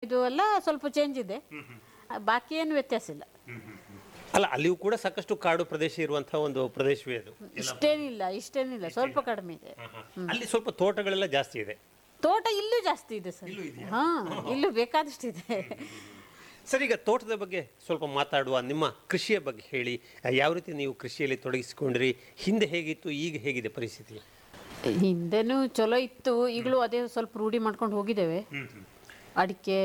ಇದು ಎಲ್ಲ ಸ್ವಲ್ಪ ಚೇಂಜ್ ಇದೆ ಬಾಕಿ ಏನು ವ್ಯತ್ಯಾಸ ಇಲ್ಲ ಅಲ್ಲ ಅಲ್ಲಿಯೂ ಕೂಡ ಸಾಕಷ್ಟು ಕಾಡು ಪ್ರದೇಶ ಇರುವಂತಹ ಒಂದು ಪ್ರದೇಶವೇ ಅದು ಇಷ್ಟೇನಿಲ್ಲ ಇಷ್ಟೇನಿಲ್ಲ ಸ್ವಲ್ಪ ಕಡಿಮೆ ಇದೆ ಅಲ್ಲಿ ಸ್ವಲ್ಪ ತೋಟಗಳೆಲ್ಲ ಜಾಸ್ತಿ ಇದೆ ತೋಟ ಇಲ್ಲೂ ಜಾಸ್ತಿ ಇದೆ ಸರ್ ಹಾ ಇಲ್ಲೂ ಬೇಕಾದಷ್ಟಿದೆ ಸರ್ ಈಗ ತೋಟದ ಬಗ್ಗೆ ಸ್ವಲ್ಪ ಮಾತಾಡುವ ನಿಮ್ಮ ಕೃಷಿಯ ಬಗ್ಗೆ ಹೇಳಿ ಯಾವ ರೀತಿ ನೀವು ಕೃಷಿಯಲ್ಲಿ ತೊಡಗಿಸಿಕೊಂಡ್ರಿ ಹಿಂದೆ ಹೇಗಿತ್ತು ಈಗ ಹೇಗಿದೆ ಪರಿಸ್ಥಿತಿ ಹಿಂದೆನೂ ಚಲೋ ಇತ್ತು ಈಗಲೂ ಅದೇ ಸ್ವಲ್ಪ ರೂಢಿ ಮಾಡ್ಕೊಂಡು ಹೋಗಿದ್ದೇವೆ ಅಡಿಕೆ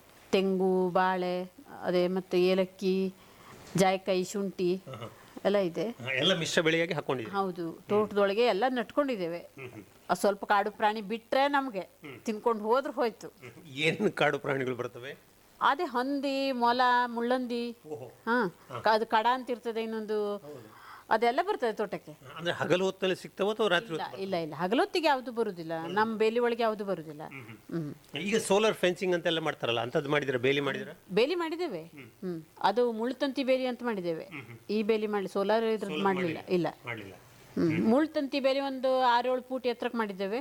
ತೆಂಗು ಬಾಳೆ ಅದೇ ಮತ್ತು ಏಲಕ್ಕಿ ಜಾಯ್ಕಾಯಿ ಶುಂಠಿ ಎಲ್ಲ ಇದೆ ಎಲ್ಲ ಮಿಶ್ರ ಬೆಳೆಯಾಗಿ ಹಾಕೊಂಡಿದ್ದೀವಿ ಹೌದು ತೋಟದೊಳಗೆ ಎಲ್ಲ ನಟ್ಕೊಂಡಿದ್ದೇವೆ ಅದ್ ಸ್ವಲ್ಪ ಕಾಡು ಪ್ರಾಣಿ ಬಿಟ್ರೆ ನಮಗೆ ತಿನ್ಕೊಂಡು ಹೋದ್ರೆ ಹೋಯ್ತು ಏನು ಕಾಡು ಪ್ರಾಣಿಗಳು ಬರ್ತವೆ ಅದೇ ಹಂದಿ ಮೊಲ ಮುಳ್ಳಂದಿ ಹಾ ಅದು ಕಡ ಅಂತ ಇರ್ತದೆ ಇನ್ನೊಂದು ಅದೆಲ್ಲ ಬರ್ತದೆ ತೋಟಕ್ಕೆ ಅಂದ್ರೆ ಹಗಲು ಹೊತ್ತಲ್ಲಿ ಸಿಗ್ತಾವ ಅಥವಾ ರಾತ್ರಿ ಇಲ್ಲ ಇಲ್ಲ ಇಲ್ಲ ಹಗಲೊತ್ತಿಗೆ ಯಾವುದು ಬರುದಿಲ್ಲ ನಮ್ಮ ಬೇಲಿ ಒಳಗೆ ಯಾವುದು ಬರುದಿಲ್ಲ ಹ್ಮ್ ಹೊತ್ತು? ಈಗ ಸೋಲಾರ್ ಫೆನ್ಸಿಂಗ್ ಅಂತೆಲ್ಲ ಮಾಡ್ತಾರಲ್ಲ ಅಂತದ್ದು ಮಾಡಿದ್ರೆ ಬೇಲಿ ಮಾಡಿದ್ರೆ ಬೇಲಿ ಮಾಡಿದ್ದೇವೆ ಹ್ಮ್ ಅದು ಮುಳ್ತಂತಿ ಬೇಲಿ ಅಂತ ಮಾಡಿದ್ದೇವೆ ಈ ಬೇಲಿ ಮಾಡಿ ಸೋಲಾರ್ ಇದ್ರದ್ದು ಮಾಡಲಿಲ್ಲ ಇಲ್ಲ ಮಾಡಲಿಲ್ಲ ಹ್ಮ್ ಮುಳ್ತಂತಿ ಬೇಲಿ ಒಂದು ಆರೇಳು ಫೂಟ್ ಎತ್ತರಕ್ಕೆ ಮಾಡಿದ್ದೇವೆ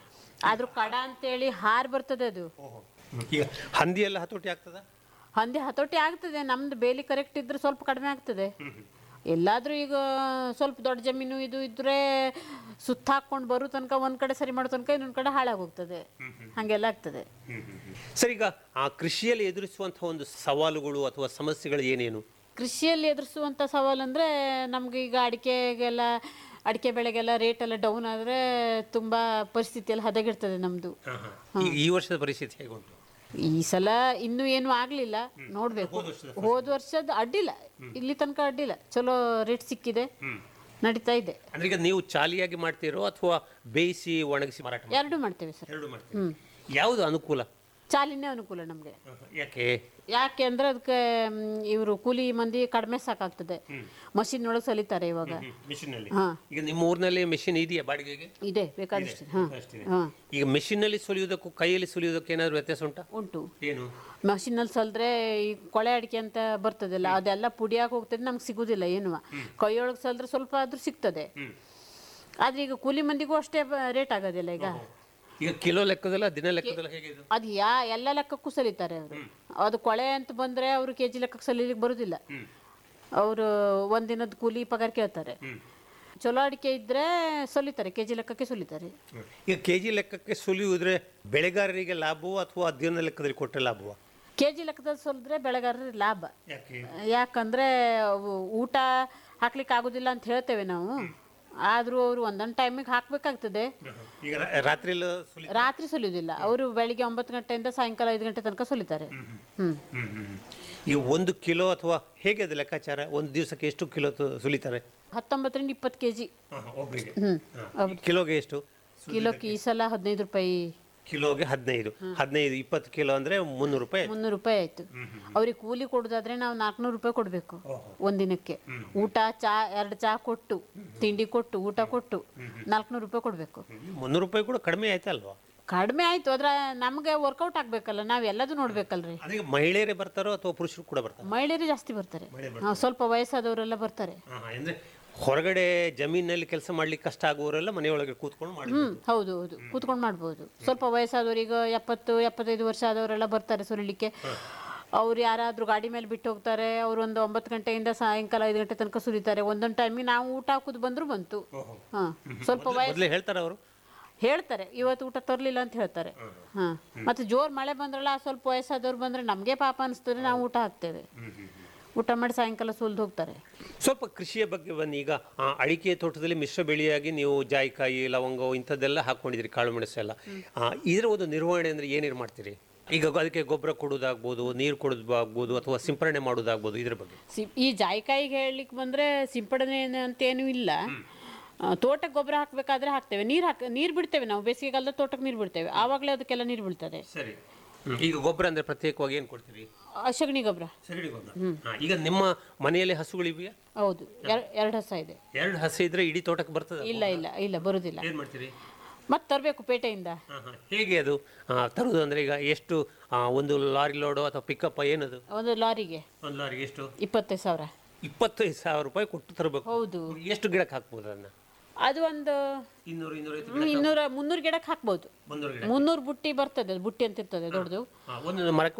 ಆದ್ರೂ ಕಡ ಅಂತೇಳಿ ಹಾರ್ ಬರ್ತದೆ ಅದು ಈಗ ಹಂದಿ ಎಲ್ಲ ಹತೋಟಿ ಆಗ್ತದ ಹಂದಿ ಹತೋಟಿ ಆಗ್ತದೆ ನಮ್ದು ಬೇಲಿ ಕರೆಕ್ಟ್ ಇದ್ರೆ ಸ್ವಲ್ಪ ಕಡಿಮೆ ಆಗ್ತದೆ ಎಲ್ಲಾದ್ರೂ ಈಗ ಸ್ವಲ್ಪ ದೊಡ್ಡ ಜಮೀನು ಇದು ಇದ್ರೆ ಸುತ್ತ ಹಾಕೊಂಡು ಬರೋ ತನಕ ಒಂದ್ ಕಡೆ ಸರಿ ಮಾಡೋ ತನಕ ಇನ್ನೊಂದ್ ಕಡೆ ಹಾಳಾಗೋಗ್ತದೆ ಹಂಗೆಲ್ಲ ಆಗ್ತದೆ ಸರ್ ಈಗ ಆ ಕೃಷಿಯಲ್ಲಿ ಎದುರಿಸುವಂತಹ ಒಂದು ಸವಾಲುಗಳು ಅಥವಾ ಸಮಸ್ಯೆಗಳು ಏನೇನು ಕೃಷಿಯಲ್ಲಿ ಎದುರಿಸುವಂಥ ಸವಾಲು ಅಂದರೆ ನಮ್ಗೆ ಈಗ ಅಡಿಕೆಗೆಲ್ಲ ಅಡಿಕೆ ಬೆಳೆಗೆಲ್ಲ ರೇಟ್ ಎಲ್ಲ ಡೌನ್ ಆದರೆ ತುಂಬ ಪರಿಸ್ಥಿತಿ ಎಲ್ಲ ಹದಗೆಡ್ತದೆ ನಮ್ಮದು ಈಗ ಈ ವರ್ಷದ ಪರಿಸ್ಥಿತಿ ಹೇಗುಂಟು ಈ ಸಲ ಇನ್ನೂ ಏನು ಆಗಲಿಲ್ಲ ನೋಡಬೇಕು ಹೋದ ವರ್ಷದ ಅಡ್ಡಿಲ್ಲ ಇಲ್ಲಿ ತನಕ ಅಡ್ಡಿಲ್ಲ ಚಲೋ ರೇಟ್ ಸಿಕ್ಕಿದೆ ನಡೀತಾ ಇದೆ ಅಂದ್ರೆ ಈಗ ನೀವು ಚಾಲಿಯಾಗಿ ಮಾಡ್ತೀರೋ ಅಥವಾ ಬೇಯಿಸಿ ಒಣಗಿಸಿ ಮಾರಾಟ ಮಾಡ್ತೀರೋ? ಎರಡು ಮಾಡ್ತೇವೆ ಸರ್ ಎರಡು ಮಾಡ್ತೀರಿ ಯಾವುದು ಅನುಕೂಲ ಚಾಲಿನೇ ಅನುಕೂಲ ನಮಗೆ ಯಾಕೆ ಯಾಕೆ ಅಂದ್ರೆ ಅದಕ್ಕೆ ಇವರು ಕೂಲಿ ಮಂದಿ ಕಡಿಮೆ ಸಾಕಾಗ್ತದೆ ಮಷಿನ್ ಒಳಗೆ ಸಲಿತಾರೆ ಇವಾಗ ಮಿಷಿನಲ್ಲಿ ಹಾ. ಈಗ ನಿಮ್ಮ ಊರಿನಲ್ಲಿ ಮೆಷಿನ್ ಇದೆಯಾ ಬಾಡಿಗೆಗೆ ಇದೆ ಬೇಕಾದಷ್ಟು ಹಾಂ ಹಾಂ ಈಗ ಮೆಷಿನ್ನಲ್ಲಿ ಸುಲಿಯುವುದಕ್ಕೂ ಕೈಯಲ್ಲಿ ಸುಲಿಯುವುದಕ್ಕೆ ಏನಾದ್ರು ವ್ಯತ್ಯಾಸ ಉಂಟಾ ಉಂಟು ಏನು ಮಷಿನಲ್ಲಿ ಸಲ್ದ್ರೆ ಈ ಕೊಳೆ ಅಡಿಕೆ ಅಂತ ಬರ್ತದಲ್ಲ ಅದೆಲ್ಲ ಪುಡಿಯಾಗಿ ಹೋಗ್ತದೆ ನಮ್ಗೆ ಸಿಗುದಿಲ್ಲ ಏನು ಕೈಯೊಳಗೆ ಸಲ್ದ್ರೆ ಸ್ವಲ್ಪ ಆದ್ರೂ ಸಿಗ್ತದೆ ಆದ್ರೆ ಈಗ ಕೂಲಿ ಮಂದಿಗೂ ಅಷ್ಟೇ ರೇಟ್ ಆಗೋದಿಲ್ಲ ಈಗ ಈಗ ಕಿಲೋ ಲೆಕ್ಕದಲ್ಲ ದಿನ ಲೆಕ್ಕದಲ್ಲ ಹೇಗೆ ಇದು ಅದು ಯಾ ಎಲ್ಲ ಲೆಕ್ಕಕ್ಕೂ ಸಲಿತಾರೆ ಅವರು ಅದು ಕೊಳೆ ಅಂತ ಬಂದ್ರೆ ಅವರು ಕೆ ಜಿ ಲೆಕ್ಕಕ್ಕೆ ಸಲಿಲಿಕ್ಕೆ ಬರುದಿಲ್ಲ ಅವರು ಒಂದಿನದ ಕೂಲಿ ಪಗಾರ ಕೇಳ್ತಾರೆ ಚಲೋ ಅಡಿಕೆ ಇದ್ರೆ ಸಲಿತಾರೆ ಕೆ ಜಿ ಲೆಕ್ಕಕ್ಕೆ ಸುಲಿತಾರೆ ಈಗ ಕೆ ಜಿ ಲೆಕ್ಕಕ್ಕೆ ಸುಲಿಯುವುದ್ರೆ ಬೆಳೆಗಾರರಿಗೆ ಲಾಭವೋ ಅಥವಾ ದಿನ ಲೆಕ್ಕದಲ್ಲಿ ಕೊಟ್ಟರೆ ಲಾಭವೋ ಕೆ ಜಿ ಲೆಕ್ಕದಲ್ಲಿ ಸುಲಿದ್ರೆ ಬೆಳೆಗಾರರಿಗೆ ಲಾಭ ಯಾಕೆ ಯಾಕಂದ್ರೆ ಅವು ಊಟ ಹಾಕ್ಲಿಕ್ಕೆ ಆಗೋದಿಲ್ಲ ಅಂತ ಹೇಳ್ತೇವೆ ನಾವು ಆದ್ರೂ ಅವರು ಒಂದೊಂದು ಟೈಮಿಗೆ ಹಾಕ್ಬೇಕಾಗ್ತದೆ ಈಗ ರಾ- ರಾತ್ರಿ ಎಲ್ಲ ಸುಲಿ ರಾತ್ರಿ ಸುಲಿಯೋದಿಲ್ಲ ಅವರು ಬೆಳಿಗ್ಗೆ ಒಂಬತ್ತು ಗಂಟೆಯಿಂದ ಸಾಯಂಕಾಲ ಐದು ಗಂಟೆ ತನಕ ಸುಲಿತಾರೆ ಹ್ಮ್ ಈಗ ಒಂದು ಕಿಲೋ ಅಥವಾ ಹೇಗೆ ಅದು ಲೆಕ್ಕಾಚಾರ ಒಂದು ದಿವಸಕ್ಕೆ ಎಷ್ಟು ಕಿಲೋ ತು- ಸುಲಿತಾರೆ ಹತ್ತೊಂಬತ್ತರಿಂದ ಇಪ್ಪತ್ತು ಕೆ ಜಿ ಒಬ್ಬರಿಗೆ ಹ್ಮ್ ಕಿಲೋಗೆ ಎಷ್ಟು ಕಿಲೋಕ್ಕೆ ಈ ಸಲ ಹದಿನೈದು ರೂಪಾಯಿ ಕಿಲೋಗೆ ಹದಿನೈದು ಹದಿನೈದು ಇಪ್ಪತ್ತು ಕಿಲೋ ಅಂದ್ರೆ ಮುನ್ನೂರು ರೂಪಾಯಿ ಮುನ್ನೂರು ರೂಪಾಯಿ ಆಯ್ತು ಅವ್ರಿಗೆ ಕೂಲಿ ಕೊಡೋದಾದ್ರೆ ನಾವು ನಾಲ್ಕುನೂರು ರೂಪಾಯಿ ಕೊಡಬೇಕು ಒಂದಿನಕ್ಕೆ ಊಟ ಚಾ ಎರಡು ಚಾ ಕೊಟ್ಟು ತಿಂಡಿ ಕೊಟ್ಟು ಊಟ ಕೊಟ್ಟು ನಾಲ್ಕುನೂರು ರೂಪಾಯಿ ಕೊಡಬೇಕು ಮುನ್ನೂರು ರೂಪಾಯಿ ಕೂಡ ಕಡಿಮೆ ಆಯ್ತಲ್ವಾ ಕಡಿಮೆ ಆಯ್ತು ಅದ್ರ ನಮಗೆ ವರ್ಕೌಟ್ ಆಗ್ಬೇಕಲ್ಲ ನಾವ್ ಎಲ್ಲದೂ ನೋಡ್ಬೇಕಲ್ರಿ ಅದಕ್ಕೆ ಮಹಿಳೆಯರೇ ಬರ್ತಾರೋ ಅಥವಾ ಪುರುಷರು ಕೂಡ ಬರ್ತಾರೆ ಮಹಿಳೆಯರು ಜಾಸ್ತಿ ಬರ್ತಾರೆ ಹಾ, ಸ್ವಲ್ಪ ವಯಸ್ಸಾದವರೆಲ್ಲ ಬರ್ತಾರೆ ಅಂದ್ರೆ ಹೊರಗಡೆ ಜಮೀನಲ್ಲಿ ಕೆಲಸ ಮಾಡ್ಲಿಕ್ಕೆ ಕಷ್ಟ ಆಗುವವರೆಲ್ಲ ಮನೆಯೊಳಗೆ ಕೂತ್ಕೊಂಡು ಮಾಡಿ ಹ್ಮ್ ಹೌದು ಹೌದು ಕೂತ್ಕೊಂಡು ಮಾಡ್ಬೋದು ಸ್ವಲ್ಪ ವಯಸ್ಸಾದವ್ರು ಈಗ ಎಪ್ಪತ್ತು ಎಪ್ಪತ್ತೈದು ವರ್ಷ ಆದವರೆಲ್ಲ ಬರ್ತಾರೆ ಸುಲಿಲಿಕ್ಕೆ ಅವ್ರು ಯಾರಾದ್ರೂ ಗಾಡಿ ಮೇಲೆ ಬಿಟ್ಟು ಹೋಗ್ತಾರೆ ಅವ್ರು ಒಂದು ಒಂಬತ್ತು ಗಂಟೆಯಿಂದ ಸಾಯಂಕಾಲ ಐದು ಗಂಟೆ ತನಕ ಸುಲಿತಾರೆ ಒಂದೊಂದು ಟೈಮಿಗೆ ನಾವು ಊಟ ಹಾಕುದು ಬಂದ್ರು ಬಂತು ಹಾ ಸ್ವಲ್ಪ ವಯಸ್ಸು ಮೊದಲೇ ಹೇಳ್ತಾರೆ ಅವರು ಹೇಳ್ತಾರೆ ಇವತ್ತು ಊಟ ತರಲಿಲ್ಲ ಅಂತ ಹೇಳ್ತಾರೆ ಹಾ ಮತ್ತೆ ಜೋರ್ ಮಳೆ ಬಂದ್ರಲ್ಲ ಸ್ವಲ್ಪ ವಯಸ್ಸಾದವ್ರು ಬಂದ್ರೆ ನಮಗೆ ಪಾಪ ಅನಿಸ್ತದೆ ನಾವು ಊಟ ಹಾಕ್ತೇವೆ ಊಟ ಮಾಡಿ ಸಾಯಂಕಾಲ ಸುಲ್ದು ಹೋಗ್ತಾರೆ ಸ್ವಲ್ಪ ಕೃಷಿಯ ಬಗ್ಗೆ ಬನ್ನಿ ಈಗ ಆ, ಅಡಿಕೆ ತೋಟದಲ್ಲಿ ಮಿಶ್ರ ಬೆಳೆಯಾಗಿ ನೀವು ಜಾಯಿಕಾಯಿ ಲವಂಗ ಇಂಥದ್ದೆಲ್ಲ ಹಾಕೊಂಡಿದ್ದೀರಿ ಕಾಳು ಮೆಣಸು ಎಲ್ಲ ಆ, ಇದರ ಒಂದು ನಿರ್ವಹಣೆ ಅಂದ್ರೆ ಏನೇನು ಮಾಡ್ತೀರಿ ಈಗ ಅದಕ್ಕೆ ಗೊಬ್ಬರ ಕೊಡೋದಾಗ್ಬೋದು ನೀರು ಕೊಡೋದಾಗ್ಬೋದು ಅಥವಾ ಸಿಂಪರಣೆ ಮಾಡೋದಾಗ್ಬೋದು ಇದ್ರ ಬಗ್ಗೆ ಸಿ- ಈ ಜಾಯಿಕಾಯಿಗೆ ಹೇಳಲಿಕ್ಕೆ ಬಂದ್ರೆ ಸಿಂಪಡಣೆ ಅಂತೇನು ಇಲ್ಲ ಆ, ತೋಟಕ್ಕೆ ಗೊಬ್ಬರ ಹಾಕಬೇಕಾದ್ರೆ ಹಾಕ್ತೇವೆ ನೀರು ಹಾಕ್ ನೀರು ಬಿಡ್ತೇವೆ ನಾವು ಬೇಸಿಗೆಗಾಲದ ತೋಟಕ್ಕೆ ನೀರು ಬಿಡ್ತೇವೆ ಆವಾಗಲೇ ಅದಕ್ಕೆಲ್ಲ ನೀರು ಬೀಳ್ತದೆ ಸರಿ ಈಗ ಗೊಬ್ಬರ ಅಂದ್ರೆ ಪ್ರತ್ಯೇಕವಾಗಿ ಏನು ಕೊಡ್ತೀರಿ ಆ, ಸಗಣಿ ಗೊಬ್ಬರ ಸಗಣಿ ಗೊಬ್ಬರ ಹಾ, ಈಗ ನಿಮ್ಮ ಮನೆಯಲ್ಲಿ ಹಸುಗಳಿವೆಯಾ ಹೌದು ಎರಡು ಹಸ ಇದೆ ಎರಡು ಹಸು ಇದ್ರೆ ಇಡೀ ತೋಟಕ್ಕೆ ಬರ್ತದೆ ಇಲ್ಲ ಇಲ್ಲ ಇಲ್ಲ ಬರುದಿಲ್ಲ ಏನು ಮಾಡ್ತೀರಿ ಮತ್ತೆ ತರಬೇಕು ಪೇಟೆಯಿಂದ ಹಾ, ಹಾ. ಹೇಗೆ ಅದು ಆ, ತರುವುದು ಅಂದ್ರೆ ಈಗ ಎಷ್ಟು ಆ, ಒಂದು ಲಾರಿ ಲೋಡು ಅಥವಾ ಪಿಕಪ್ ಏನದು ಒಂದು ಲಾರಿಗೆ ಒಂದು ಲಾರಿಗೆ ಎಷ್ಟು ಇಪ್ಪತ್ತೈದು ಸಾವಿರ ಇಪ್ಪತ್ತೈದು ಸಾವಿರ ರೂಪಾಯಿ ಕೊಟ್ಟು ತರಬೇಕು ಹೌದು ಎಷ್ಟು ಗಿಡಕ್ಕೆ ಹಾಕ್ಬೋದು ಅದನ್ನ ಅದು ಒಂದು ಇನ್ನೂರು ಇನ್ನೂರೈವತ್ತು ಹ್ಮ್, ಇನ್ನೂರ ಮುನ್ನೂರು ಗಿಡಕ್ಕೆ ಹಾಕ್ಬೋದು ಮುನ್ನೂರು ಗಿಡ ಮುನ್ನೂರು ಬುಟ್ಟಿ ಬರ್ತದೆ ಅದು ಬುಟ್ಟಿ ಅಂತ ಇರ್ತದೆ ದೊಡ್ಡದು ಹಾ, ಒಂದೊಂದು ಮರಕ್ಕೆ